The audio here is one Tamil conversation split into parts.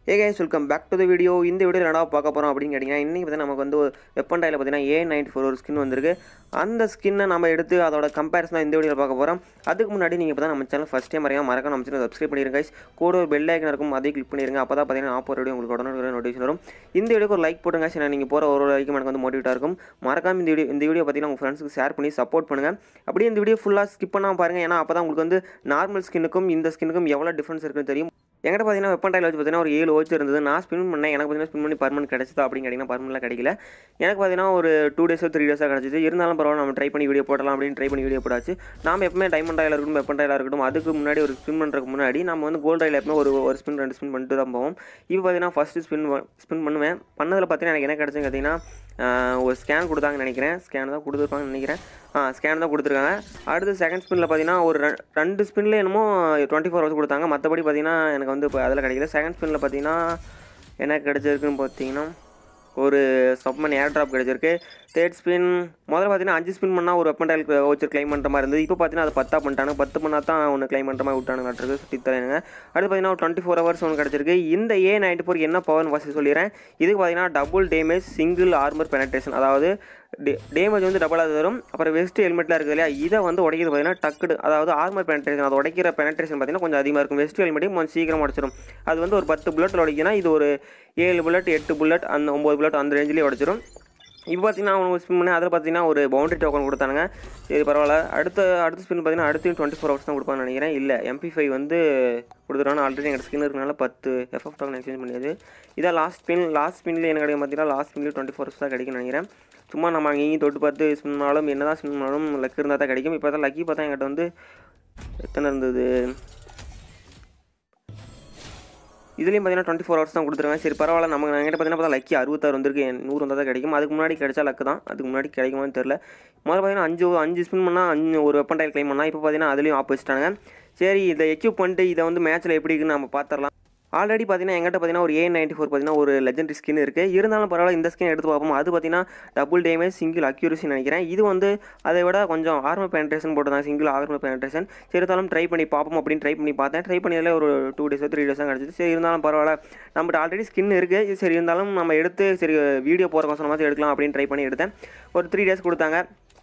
A guys welcome back to the video இந்த வீடியோ என்னடா பார்க்க போகிறோம் அப்படின்னு கேட்டிங்கன்னா இன்றைக்கி பார்த்தீங்கன்னா நமக்கு வந்து வெப்பன் டைல பார்த்தீங்கன்னா ஏ நைன்டி ஃபோர் ஒரு ஸ்கின் வந்திருக்கு அந்த ஸ்கின்னை நம்ம எடுத்து அதோட கம்பேரிசன் இந்த வீடியோவில் பார்க்க போகிறோம் அதுக்கு முன்னாடி நீங்கள் இப்போ தான் நம்ம சேனல் ஃபஸ்ட் டைம் வரையா மறக்காம நம்ம சேனல் சப்ஸ்கிரைப் பண்ணிடுங்க guys. கூட ஒரு பெல் ஐக்கன் இருக்கும் அதையும் கிளிக் பண்ணிடுங்க அப்போ தான் பார்த்தீங்கன்னா ஆப்போ வீடியோ உங்களுக்கு உடனே நோட்டிஃபிகேஷன் வரும் இந்த வீடியோக்கு ஒரு லைக் போட்டுங்க சரி நீங்கள் போகிற ஒரு லைக்கும் எனக்கு வந்து மோட்டிவேட்டாக இருக்கும் மறக்காம இந்த வீடியோ இந்த வீடியோ பார்த்தீங்கன்னா உங்கள் ஃப்ரெண்ட்ஸுக்கு ஷேர் பண்ணி சப்போர்ட் பண்ணுங்கள் அப்படியே இந்த வீடியோ ஃபுல்லாக ஸ்கிப் பண்ணாமல் பாருங்கள் ஏன்னா அப்போ தான் உங்களுக்கு வந்து நார்மல் ஸ்கின்னுக்கும் இந்த ஸ்கின்னுக்கும் எவ்வளோ டிஃப்ரென்ஸ் இருக்குன்னு தெரியும் என்கிட்ட பார்த்தீங்கன்னா வெப்பன் டைல் வச்சு பார்த்தீங்கன்னா ஒரு ஏழு ஓச்சு இருந்தது நான் ஸ்பின் பண்ணேன் எனக்கு பார்த்தீங்கன்னா ஸ்பின் பண்ணி பர்மனெண்ட் கிடச்சிதா அப்படின்னு கேட்டிங்கன்னா பர்மனெண்ட்லாம் கிடைக்கல எனக்கு பார்த்தீங்கன்னா ஒரு டூ டேஸோ த்ரீ டேஸாக கிடச்சிது இருந்தாலும் பரவாயில்ல நம்ம ட்ரை பண்ணி வீடியோ போடலாம் அப்படின்னு ட்ரை பண்ணி வீடியோ போடாச்சு நாம எப்பவுமே டைமண்ட் டைலாக இருக்கட்டும் வெப்பன் டைலாக இருக்கட்டும் அதுக்கு முன்னாடி ஒரு ஸ்பின் பண்ணுறதுக்கு முன்னாடி நம்ம வந்து கோல்டு டைல் எப்பவுமே ஒரு ஒரு ஸ்பின் ரெண்டு ஸ்பின் பண்ணிட்டு தான் போவோம் இப்போ பார்த்தீங்கன்னா ஃபஸ்ட்டு ஸ்பின் ஸ்பின் பண்ணுவேன் பண்ணதில் பார்த்தீங்கன்னா எனக்கு என்ன கிடச்சுன்னு பார்த்தீங்கன்னா ஆஹ், ஒரு ஸ்கேன் கொடுத்தாங்கன்னு நினைக்கிறேன் ஸ்கேன் தான் கொடுத்துருப்பாங்கன்னு நினைக்கிறேன் ஆ ஸ்கேன் தான் கொடுத்துருக்காங்க அடுத்து செகண்ட் ஸ்பின்னில் பார்த்தீங்கன்னா ஒரு ரெ- ரெண்டு ஸ்பின்ல என்னமோ டுவெண்ட்டி ஃபோர் ஹவர்ஸ் கொடுத்தாங்க மற்றபடி பார்த்தீங்கன்னா எனக்கு வந்து இப்போ அதில் கிடைக்கல செகண்ட் ஸ்பின்னில் பார்த்தீங்கன்னா என்ன கிடைச்சிருக்குன்னு பார்த்தீங்கன்னா ஒரு சப்மன் ஏர் ட்ராப் கிடைச்சிருக்கு தேர்ட் ஸ்பின் முதல்ல பார்த்தீங்கன்னா அஞ்சு ஸ்பின் பண்ணால் ஒரு வெப்பன் டைல் வச்சு கிளைம் பண்ணுற மாதிரி இருந்தது இப்போ பார்த்தீங்கன்னா அது பத்தா பண்ணிட்டாங்க பத்து பண்ணால் தான் ஒன்று கிளைம் பண்ணுற மாதிரி விட்டானுங்க நட்டுருக்கு சுற்றி தரேனுங்க அடுத்து பார்த்தீங்கன்னா ஒரு டுவெண்ட்டி ஃபோர் ஹவர்ஸ் ஒன்று கிடச்சிருக்கு இந்த ஏ நைன்டி ஃபோர் என்ன பவர்னு ஃபஸ்ட்டு சொல்லிடுறேன் இதுக்கு பார்த்தீங்கன்னா double damage single armour penetration அதாவது டேமேஜ் வந்து டபுளாக வரும் அப்புறம் வெஸ்ட் ஹெல்மெட்லாம் இருக்குது இல்லையா இதை வந்து உடைக்கிறது பார்த்தீங்கன்னா டக்குடு அதாவது ஆர்மர் பெனட்ரேஷன் அது உடைக்கிற பெனட்ரேஷன் பார்த்தீங்கன்னா கொஞ்சம் அதிகமாக இருக்கும் வெஸ்ட் ஹெல்மெட்டையும் கொஞ்சம் சீக்கிரம் உடச்சிடும் அது வந்து ஒரு பத்து புல்லட்டில் உடைக்கினா இது ஒரு ஏழு புல்லட் எட்டு புல்லட் அந்த ஒம்பது புல்லட் அந்த ரேஞ்சிலே உடச்சிரும் இப்போ பார்த்தீங்கன்னா அவனுக்கு ஸ்பின் பண்ணி அதில் பார்த்தீங்கன்னா ஒரு பவுண்டரி டோக்கன் கொடுத்தானுங்க சரி பரவாயில்ல அடுத்த அடுத்த ஸ்பின் பார்த்தீங்கன்னா அடுத்து டுவெண்ட்டி ஃபோர் ஹவர்ஸ் தான் கொடுப்பான்னு நினைக்கிறேன் இல்லை எம்பி ஃபைவ் வந்து கொடுத்துருவாங்க ஆல்ரெடி எங்கள் ஸ்கின் இருக்கனால பத்து எஃப்எஃப் டோக்கன் எக்ஸ்சேஞ்ச் பண்ணியது இதான் லாஸ்ட் ஸ்பின் லாஸ்ட் ஸ்பின்ல எனக்கு கிடைக்கும் பார்த்தீங்கன்னா லாஸ்ட் ஸ்பின்ல டுவெண்ட்டி ஃபோர் ஹவர்ஸ் தான் கிடைக்கும்னு நினைக்கிறேன் சும்மா நம்ம அங்கேயும் தொட்டு பார்த்து ஸ்பின் பண்ணாலும் என்ன தான் ஸ்பின் பண்ணாலும் லக் இருந்தால் தான் கிடைக்கும் இப்போ தான் லக்கி பார்த்தா என்கிட்ட வந்து எத்தனை இருந்தது இதுலேயும் பார்த்தீங்கன்னா டுவெண்ட்டி ஃபோர் ஹவர்ஸ் தான் கொடுத்துருக்காங்க சரி பரவாயில்ல நமக்கு என்கிட்ட பார்த்தீங்கன்னா பார்த்தா லக்கி அறுபத்தாறு வந்திருக்கு என் நூறு வந்தால் தான் கிடைக்கும் அதுக்கு முன்னாடி கிடைச்சா லக்கு தான் அதுக்கு முன்னாடி கிடைக்குமான்னு தெரில முதல்ல பார்த்தீங்கன்னா அஞ்சு அஞ்சு ஸ்பின் பண்ணால் அஞ்சு ஒரு வெப்பன் டைல் கிளைம் பண்ணால் இப்போ பார்த்தீங்கன்னா அதுலேயும் ஆப் வச்சுட்டாங்க சரி இதை எக்யூப் பண்ணிட்டு இதை வந்து மேட்ச்சில் எப்படி இருக்குன்னு நம்ம பார்த்துடலாம் ஆல்ரெடி பார்த்தீங்கன்னா எங்கிட்ட பார்த்தீங்கன்னா ஒரு ஏ நைன்டி ஃபோர் பார்த்தீங்கன்னா ஒரு லெஜெண்டரி ஸ்கின் இருக்குது இருந்தாலும் பரவாயில்ல இந்த ஸ்கின் எடுத்து பார்ப்போம் அது பார்த்தீங்கன்னா டபுள் டேமேஜ் சிங்கிள் அக்யூரசி நினைக்கிறேன் இது வந்து அதை விட கொஞ்சம் ஆர்மர் பெனட்ரேஷன் போட்டுருந்தாங்க சிங்கிள் ஆர்மர் பெனட்ரேஷன் சரி இருந்தாலும் ட்ரை பண்ணி பார்ப்போம் அப்படின்னு ட்ரை பண்ணி பார்த்தேன் ட்ரை பண்ணியதில் ஒரு டூ டேஸோ த்ரீ டேஸாக கிடச்சிது சரி இருந்தாலும் பரவாயில்ல நம்மகிட்ட ஆல்ரெடி ஸ்கின் இருக்குது சரி இருந்தாலும் நம்ம எடுத்து சரி வீடியோ போகிற கோசம் மாதிரி எடுக்கலாம் அப்படின்னு ட்ரை பண்ணி எடுத்தேன் ஒரு த்ரீ டேஸ் கொடுத்தாங்க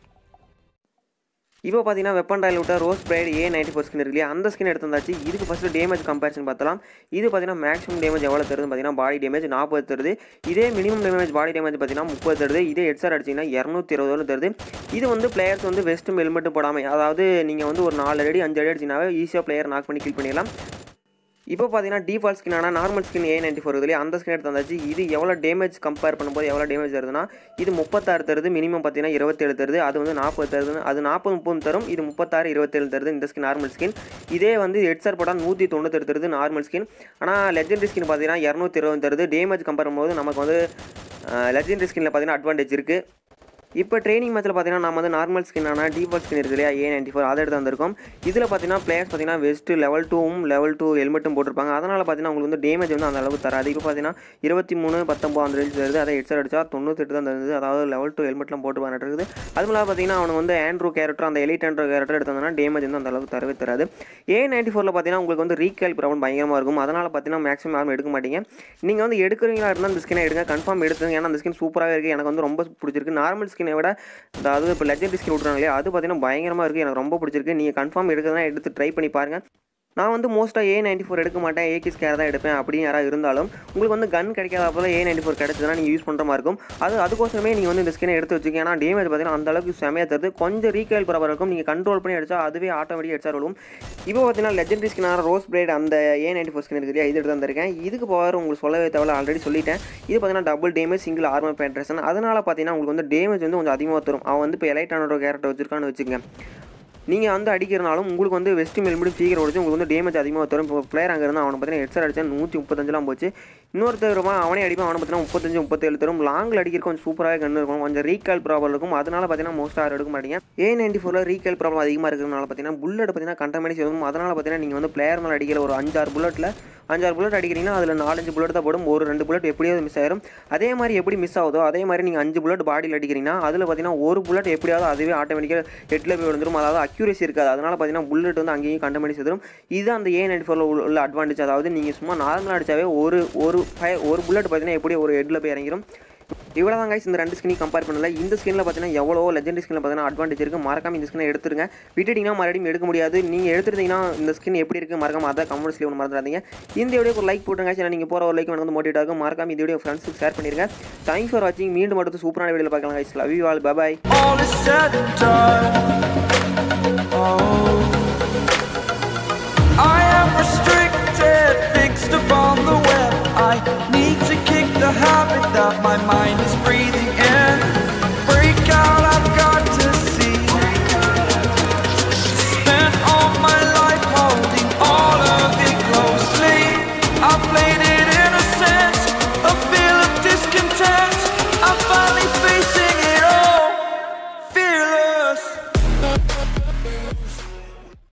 இப்போ பார்த்தீங்கன்னா வெப்பன் டாயில் விட்ட ரோஸ் பிரைட் ஏ நைன்டி ஃபோர் ஸ்கின் இருக்கு இல்லையா அந்த ஸ்கின் எடுத்து வந்தாச்சு இதுக்கு ஃபஸ்ட்டு டேமேஜ் கம்பேரிசன் பார்த்தலாம் இது பார்த்தீங்கன்னா மேக்ஸிமம் டேமேஜ் எவ்வளோ தருது பார்த்தீங்கன்னா பாடி டேமேஜ் நாற்பது தருது இதே மினிமம் டேமேஜ் பாடி டேமேஜ் பார்த்தீங்கன்னா முப்பது தருது இதே ஹெட்சர் அடிச்சிங்கன்னா இரநூத்தி இருபது வரை தருது இது வந்து பிளேயர்ஸ் வந்து வெஸ்ட்டும் ஹெல்மெட்டும் போடாமல் அதாவது நீங்கள் வந்து ஒரு நாலு அடி அஞ்சு அடி அடிச்சினாவே ஈஸியாக பிளேயர் நாக் பண்ணி கில் பண்ணிடலாம் இப்போ பார்த்தீங்கன்னா டிஃபால்ட் ஸ்கின் ஆனால் normal skin A ninety four இதுலேயே அந்த ஸ்கின் எடுத்து வந்தாச்சு இது எவ்வளோ டேமேஜ் கம்பேர் பண்ணும்போது எவ்வளோ டேமேஜ் தருதுன்னா இது முப்பத்தாறு தருது மினிமம் பார்த்தீங்கன்னா இருபத்தேழு தருது அது வந்து நாற்பது தருது அது நாற்பது முப்பது தரும் இது முப்பத்தாறு இருபத்தேழு தருது இந்த ஸ்கின் நார்மல் ஸ்கின் இதே வந்து ஹெட்சர் போட்டால் நூற்றி தொண்ணூத்தெட்டு தருது நார்மல் ஸ்கின் ஆனால் லெஜெண்டரி ஸ்கின் பார்த்தீங்கன்னா இரநூத்தி இருபது தருது டேமேஜ் கம்பேர் பண்ணும்போது நமக்கு வந்து லெஜெண்டரி ஸ்கின்னில் பார்த்தீங்கன்னா அட்வான்டேஜ் இருக்குது இப்போ ட்ரைனிங் மேட்ச்சில் பார்த்தீங்கன்னா நம்ம வந்து நார்மல் ஸ்கின்னான டிஃபால்ட் ஸ்கின் இருக்கு இல்லையா ஏ நைன்டி ஃபோர் அதை எடுத்து வந்திருக்கோம் இதில் பார்த்தீங்கன்னா பிளேயர்ஸ் பார்த்தீங்கன்னா வெஸ்ட் லெவல் டூவும் லெவல் டூ ஹெல்மெட்டும் போட்டிருப்பாங்க அதனால் பார்த்தீங்கன்னா உங்களுக்கு வந்து டேமேஜ் வந்து அந்த அளவுக்கு தராது இப்போ பார்த்தீங்கன்னா இருபத்தி மூணு பத்தொம்பது அந்த ரேஞ்ச் தருது அதை ஹெட்செட் அடிச்சா தொண்ணூத்தெட்டு தான் தருது அதாவது லெவல் டூ ஹெல்மெட்லாம் போட்டு பண்ணிட்டு இருக்குது அது இல்லாமல் பார்த்தீங்கன்னா அவனுக்கு வந்து ஆண்ட்ரூ கேரக்டர் அந்த எலிட் ஆண்ட்ரூ கேரக்டர் எடுத்து வந்தோம்னா டேமேஜ் வந்து அந்த அளவுக்கு தரவே தராது ஏ நைன்டி ஃபோரில் பார்த்தீங்கன்னா உங்களுக்கு வந்து ரீகேல் ப்ராப்ளம் பயங்கரமாக இருக்கும் அதனால் பார்த்தீங்கன்னா மேக்ஸிமம் யாரும் எடுக்க மாட்டீங்க நீங்கள் வந்து எடுக்கிறீங்களா இருந்தால் அந்த ஸ்கினை எடுங்க கன்ஃபார்ம் எடுத்துங்க ஏன்னா அந்த ஸ்கின் சூப்பராகவே இருக்குது எனக்கு வந்து ரொம்ப பிடிச்சிருக்கு நார்மல் ஸ்கினை விட அதாவது இப்போ லெஜெண்டரி ஸ்கின் விட்றாங்க இல்லையா அது பார்த்தீங்கன்னா பயங்கரமாக இருக்குது எனக்கு ரொம்ப பிடிச்சிருக்கு நீங்கள் கன்ஃபார்ம் எடுக்கிறதுனா எடுத்து ட்ரை பண்ணி பாருங்கள் நான் வந்து மோஸ்ட்டாக ஏ நைன்டி ஃபோர் எடுக்க மாட்டேன் ஏகே ஸ்கேர் தான் எடுப்பேன் அப்படின்னு யாராவது இருந்தாலும் உங்களுக்கு வந்து கன் கிடைக்காத போல ஏ நைன்டி ஃபோர் கிடைச்சதுன்னா நீங்கள் யூஸ் பண்ணுற மாதிரி இருக்கும் அது அதுக்கோசரமே நீங்கள் வந்து இந்த ஸ்கினை எடுத்து வச்சுக்கோங்க ஏன்னா டேமேஜ் பார்த்தீங்கன்னா அந்த அளவுக்கு செமையாக தருது கொஞ்சம் ரீகேல் ப்ராப்பர் இருக்கும் நீங்கள் கண்ட்ரோல் பண்ணி அடிச்சா அதுவே ஆட்டோமேட்டிக் அடிச்சா விழும் இப்போ பார்த்தீங்கன்னா லெஜெண்டரி ஸ்கினான ரோஸ் பிரைட் அந்த ஏ நைன்டி ஃபோர் ஸ்கின் இருக்கு இல்லையா இது எடுத்து வந்திருக்கேன் இதுக்கு பவர் உங்களுக்கு சொல்லவே தேவையில்ல ஆல்ரெடி சொல்லிட்டேன் இது பார்த்தீங்கன்னா double damage single armour penetration அதனால் பார்த்தீங்கன்னா உங்களுக்கு வந்து டேமேஜ் வந்து கொஞ்சம் அதிகமாக தரும் அவன் வந்து இப்போ எலைட்டானோட கேரக்டர் வச்சிருக்கான்னு வச்சுக்கோங்க நீங்கள் வந்து அடிக்கிறனாலும் உங்களுக்கு வந்து வெஸ்ட் மெல்மெண்ட் சீக்கிரம் உடச்சு உங்களுக்கு வந்து டேமேஜ் அதிகமாக தரும் இப்போ பிளேயர் அங்கே இருந்தால் அவனை பார்த்தீங்கன்னா ஹெட்சர் அடிச்சா நூற்றி முப்பத்தஞ்சுலாம் போச்சு இன்னொருத்தர் அவனே அடிப்பான் அவனை பார்த்தீங்கன்னா முப்பத்தஞ்சு முப்பத்தேழு தரும் லாங்கில் அடிக்கிற கொஞ்சம் சூப்பராக கண்ணு இருக்கும் கொஞ்சம் ரீகால் ப்ராப்ளம் இருக்கும் அதனால பார்த்தீங்கன்னா மோஸ்ட் ஆர் எடுக்க மாட்டீங்க ஏ நைன்டி ஃபோரில் ரீகால் ப்ராப்ளம் அதிகமாக இருக்கிறதுனால பார்த்தீங்கன்னா புல்லட் பார்த்தீங்கன்னா கண்டமேடிஸ் இருக்கும் அதனால் பார்த்தீங்கன்னா நீங்கள் வந்து பிளேயர் மேலே அடிக்கிற ஒரு அஞ்சாறு புல்லட்டில் அஞ்சாறு புல்லட் அடிக்கிறீங்கன்னா அதில் நாலஞ்சு புல்லட் தான் போடும் ஒரு ரெண்டு புல்லட் எப்படியாவது மிஸ் ஆயிரும் அதே மாதிரி எப்படி மிஸ் ஆகுதோ அதே மாதிரி நீங்கள் அஞ்சு புல்லட் பாடியில் அடிக்கிறீங்கன்னா அதில் பார்த்தீங்கன்னா ஒரு புல்லட் எப்படியாவது அதுவே ஆட்டோமேட்டிக்காக ஹெட்டில் போய் விழுந்துரும் அதாவது அக்யூரேசி இருக்காது அதனால் பார்த்தீங்கன்னா புல்லட் வந்து அங்கேயும் கண்டமணி செதுரும் இது அந்த ஏ நைன்டி ஃபோரில் உள்ள அட்வான்டேஜ் அதாவது நீங்கள் சும்மா நார்மலாக அடிச்சாவே ஒரு ஒரு ஃபை- ஒரு புல்லட் பார்த்தீங்கன்னா எப்படி ஒரு ஹெட்டில் போய் இறங்கிரும் இவ்வளோ தான் guys இந்த ரெண்டு ஸ்கினையும் கம்பேர் பண்ணல இந்த ஸ்கின்ல பார்த்தீங்கன்னா எவ்வளோ லெஜெண்டரி ஸ்கின்ல பார்த்தீங்கன்னா அட்வான்டேஜ் இருக்குது மறக்காம இந்த ஸ்கினை எடுத்துருங்க விட்டுட்டிங்கன்னா மறுபடியும் எடுக்க முடியாது நீங்கள் எடுத்துருந்தீங்கன்னா இந்த ஸ்கின் எப்படி இருக்குது மறக்காம அதை கமெண்ட்ஸ்லேயே ஒன்று மறந்துடாதீங்க இந்த வீடியோ ஒரு லைக் போட்டுருங்க guys. ஏன்னா நீங்கள் போகிற ஒரு லைக் எனக்கு வந்து மோட்டிவேட் ஆகும் மறக்காம இந்த வீடியோ ஃப்ரெண்ட்ஸுக்கு ஷேர் பண்ணிருங்க தேங்க்ஸ் ஃபார் வாட்சிங் மீண்டும் அடுத்து சூப்பரான வீடியோவில் பார்க்கலாம் guys. love you all bye bye All is said and done. Oh,